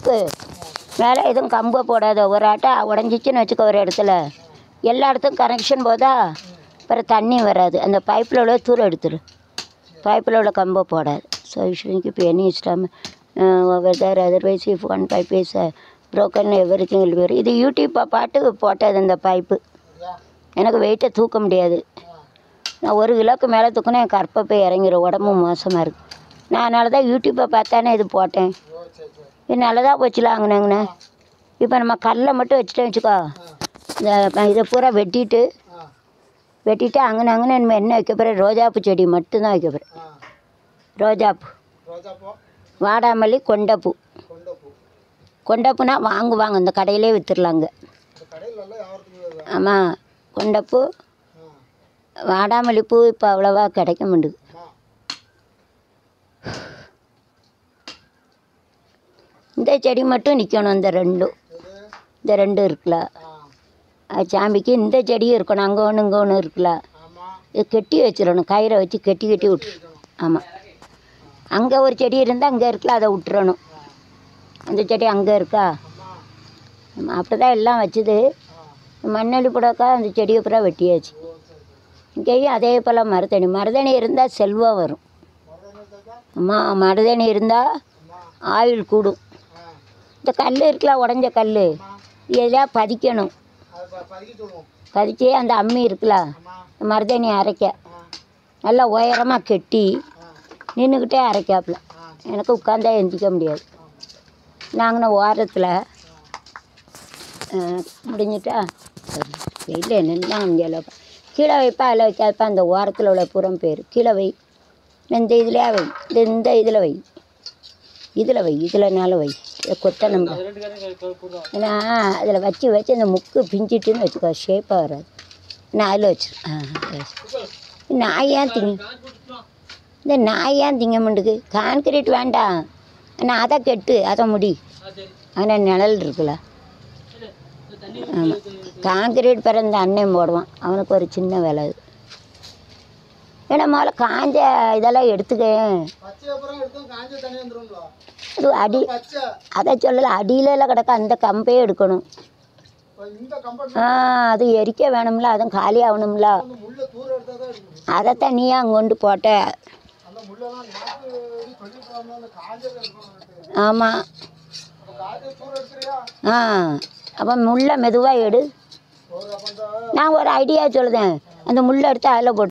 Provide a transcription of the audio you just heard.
Pipe மேலே எதுவும் கம்பை போடாத ஒரு ஆட்டை உடஞ்சிச்சின்னு வச்சுக்கோ ஒரு இடத்துல எல்லா இடத்துக்கும் கனெக்ஷன் போதா அப்புறம் தண்ணி வராது அந்த பைப்பில் உள்ள தூரம் எடுத்துரு பைப்பில் உள்ள கம்பை போடாது ஸோ யூ இப்போ எனி இஷ்டம் whether otherwise if one pipe is broken everything will இது யூடியூப்பை பாட்டு போட்டது இந்த பைப்பு எனக்கு வெயிட்டை தூக்க முடியாது நான் ஒரு கிலோக்கு மேலே தூக்கினா என் கற்பை போய் இறங்கிரும் உடம்பு மோசமாக இருக்குது நான் அதனால தான் யூடியூப்பை பார்த்தானே இது போட்டேன் இது நல்லதாக போச்சுல அங்கனங்கண்ணே இப்போ நம்ம கல்லை மட்டும் வச்சுட்டோம் வச்சுக்கோ இந்த ப- இதை பூரா வெட்டிட்டு வெட்டிட்டு அங்கன அங்கன நம்ம என்ன வைக்க போகிறேன் ரோஜாப்பூ செடி மட்டும்தான் வைக்க போகிறேன் ரோஜாப்பூ வாடாமல்லி கொண்டைப்பூ கொண்டைப்பூனா வாங்குவாங்க இந்த கடையிலே விற்றுலாங்க ஆமாம் கொண்டைப்பூ வாடாமல்லி பூ இப்போ அவ்வளோவா கிடைக்க மாட்டுது இந்த செடி மட்டும் நிற்கணும் இந்த ரெண்டும் இந்த ரெண்டும் இருக்குல்ல அது சாமிக்கு இந்த செடியும் இருக்கணும் அங்கே ஒன்று இங்கே ஒன்று இருக்குல்ல இது கெட்டி வச்சிடணும் கயிறை வச்சு கெட்டி கெட்டி விட்டு ஆமாம் அங்கே ஒரு செடி இருந்தால் அங்கே இருக்குல்ல அதை விட்டுறணும் அந்த செடி அங்கே இருக்கா ஆமாம் அப்படி தான் எல்லாம் வச்சுது மண்ணெலி புடக்கா அந்த செடியை பூரா வெட்டியாச்சு இங்கேயும் அதே போல் மருதணி மருதணி இருந்தால் செல்வம் வரும் அம்மா மருதணி இருந்தால் ஆயுள் கூடும் இந்த கல் இருக்குல்ல உடஞ்ச கல் இதெல்லாம் பதிக்கணும் பதிச்சு அந்த அம்மி இருக்குல்ல மருதணி அரைக்க நல்லா உயரமாக கெட்டி நின்றுக்கிட்டே அரைக்காப்புல எனக்கு உட்காந்தா எந்திக்க முடியாது நாங்கள் ஓரத்தில் முடிஞ்சிட்டா இல்லை நின்னா முடியல கீழே வைப்பா அதில் வைக்காதப்பா அந்த ஓரத்தில் உள்ள புறம் பேர் கீழே வை இந்த இதுலேயே வை இந்த இந்த இதில் வை இதில் வை இதில்னால வை கொத்த நம்ம ஏன்னா அதில் வச்சு வச்சு அந்த முக்கு பிஞ்சிட்டுன்னு வச்சுக்கோ ஷேப்பாக வராது நான் அதில் வச்சு ஆ வச்சு. நாய் ஏன் திங்க இந்த நாய் ஏன் திங்க மாட்டுக்கு கான்கிரீட் வேண்டாம் ஆனால் அதை கெட்டு அதை முடி ஆனால் நிழல் இருக்குல்ல ஆமாம் கான்கிரீட் பிறந்த அண்ணன் போடுவான் அவனுக்கு ஒரு சின்ன வேலை அது ஏன்னா முதல்ல காஞ்ச இதெல்லாம் எடுத்துக்கேன் அது அடி அதை சொல்லலை அடியிலலாம் கிடக்க அந்த கம்பே எடுக்கணும் ஆ அது எரிக்க வேணும்ல அதுவும் காலி ஆகணும்ல அதைத்தான் நீ அங்கே கொண்டு போட்ட ஆமாம் ஆ அப்போ முள்ளை மெதுவாக எடு நான் ஒரு ஐடியா சொல்லுதேன் அந்த முள்ளை எடுத்து அதில் போட்டு